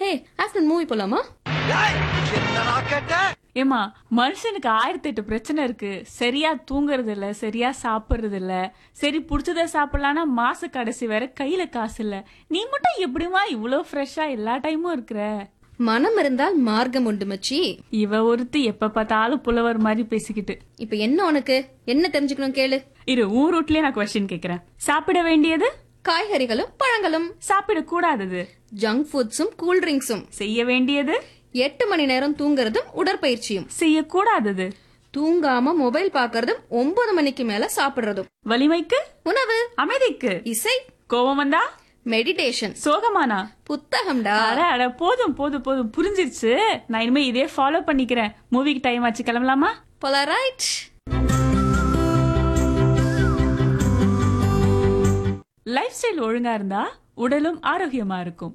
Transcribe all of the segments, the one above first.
ஹே afternoon movie போலாமா ஏமா மனுஷனுக்கு ஆயிரத்தி எட்டு பிரச்சனை இருக்கு சரியா தூங்குறது இல்ல சரியா சாப்பிடுறது இல்ல சரி புடிச்சத சாப்பிடலாம்னா மாச கடைசி வேற கையில காசு இல்ல நீ மட்டும் எப்படிமா இவ்ளோ ஃப்ரெஷ்ஷா எல்லா டைமும் இருக்கிற மனம் இருந்தால் மார்க்கம் உண்டு மச்சி இவ ஒருத்தி எப்ப பார்த்தாலும் புலவர் மாதிரி பேசிக்கிட்டு இப்ப என்ன உனக்கு என்ன தெரிஞ்சுக்கணும் கேளு இரு ஊர் ரூட்லயே நான் கொஸ்டின் கேக்குறேன் சாப்பிட வேண்டியது காய்கறிகளும் பழங்களும் சாப்பிட கூடாதது ஜங்க் ஃபுட்ஸும் கூல் ட்ரிங்க்ஸும் செய்ய வேண்டியது எட்டு மணி நேரம் தூங்குறதும் உடற்பயிற்சியும் செய்யக்கூடாதது தூங்காம மொபைல் பாக்குறதும் ஒன்பது மணிக்கு மேல சாப்பிடுறதும் வலிமைக்கு உணவு அமைதிக்கு இசை கோபம் வந்தா மெடிடேஷன் சோகமானா புத்தகம்டா அட அட போதும் போதும் போதும் புரிஞ்சிருச்சு நான் இனிமே இதே ஃபாலோ பண்ணிக்கிறேன் மூவிக்கு டைம் ஆச்சு கிளம்பலாமா போலரைட் லைஃப் ஸ்டைல் ஒழுங்கா இருந்தா உடலும் ஆரோக்கியமா இருக்கும்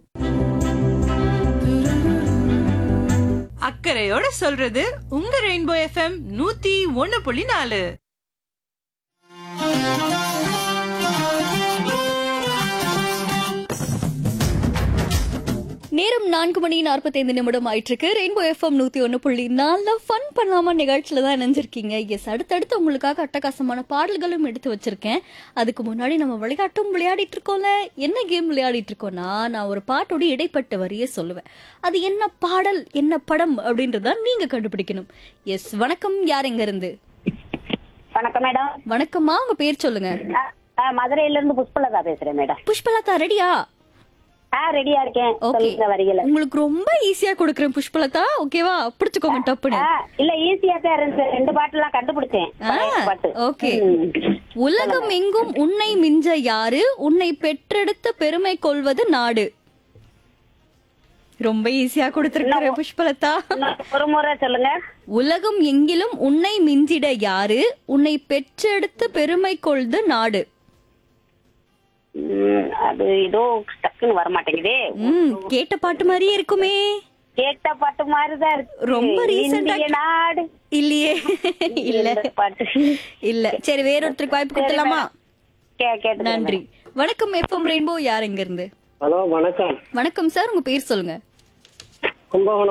அக்கறையோட சொல்றது உங்க ரெயின்போ எஃப்எம் நூத்தி ஒன்னு புள்ளி நாலு நேரம் நான்கு மணி நாற்பத்தைந்து நிமிடம் ஆயிட்டிருக்கு ரெயின்போ எஃப்எம் நூத்தி ஒன்று புள்ளி நாலுல ஃபன் பண்ணாம நிகழ்ச்சியில தான் நினைஞ்சிருக்கீங்க எஸ் அடுத்தடுத்து உங்களுக்காக அட்டகாசமான பாடல்களும் எடுத்து வச்சிருக்கேன் அதுக்கு முன்னாடி நம்ம விளையாட்டும் விளையாடிட்டு இருக்கோம்ல என்ன கேம் விளையாடிட்டு இருக்கோம்னா நான் ஒரு பாட்டோட இடைப்பட்ட வரியே சொல்லுவேன் அது என்ன பாடல் என்ன படம் அப்படின்றத நீங்க கண்டுபிடிக்கணும் எஸ் வணக்கம் யார் எங்க இருந்து வணக்கம் மேடம் வணக்கம்மா உங்க பேர் சொல்லுங்க ஆ, ஆ, மதுரையில இருந்து புஷ்பலதா பேசுறேன் மேடம் புஷ்பலதா ரெடியா ஆ ரெடியா இருக்கேன் ஓகே சொல்லுங்க வரிகளை உங்களுக்கு ரொம்ப ஈஸியா கொடுக்குறேன் புஷ்பலதா ஓகேவா பிடிச்சுக்கோங்க டப்புன்னு ஆ, இல்ல ஈஸியா தான் இருந்துச்சு ரெண்டு பாட்டு எல்லாம் கண்டுபிடிச்சேன் பழைய பாட்டு ஓகே ம். உலகம் எங்கும் உன்னை மிஞ்ச யாரு உன்னை பெற்றெடுத்த பெருமை கொள்வது நாடு ரொம்ப ஈஸியா கொடுத்திருக்கிற புஷ்பலதா இன்னும் ஒரு முறை சொல்லுங்க உலகம் எங்கிலும் உன்னை மிஞ்சிட யாரு உன்னை பெற்றெடுத்த பெருமை கொள்வது நாடு ம், அது ஏதோ டக்குன்னு வர மாட்டேங்குதே ம் கேட்ட பாட்டு மாதிரியே இருக்குமே கேட்ட பாட்டு மாதிரிதான் இருக்கு ரொம்ப recent ஆ இந்திய நாடு இல்லையே இல்ல இந்த பாட்டு இல்ல சரி வேறொருத்தருக்கு வாய்ப்பு கொடுத்துலாமா கே- கேட்டுக்கிறேன் நன்றி வணக்கம் எஃப்எம் ரெயின்போ யார் எங்க இருந்து ஹலோ வணக்கம் வணக்கம் சார் உங்க பேர் சொல்லுங்க கும்பகோணம்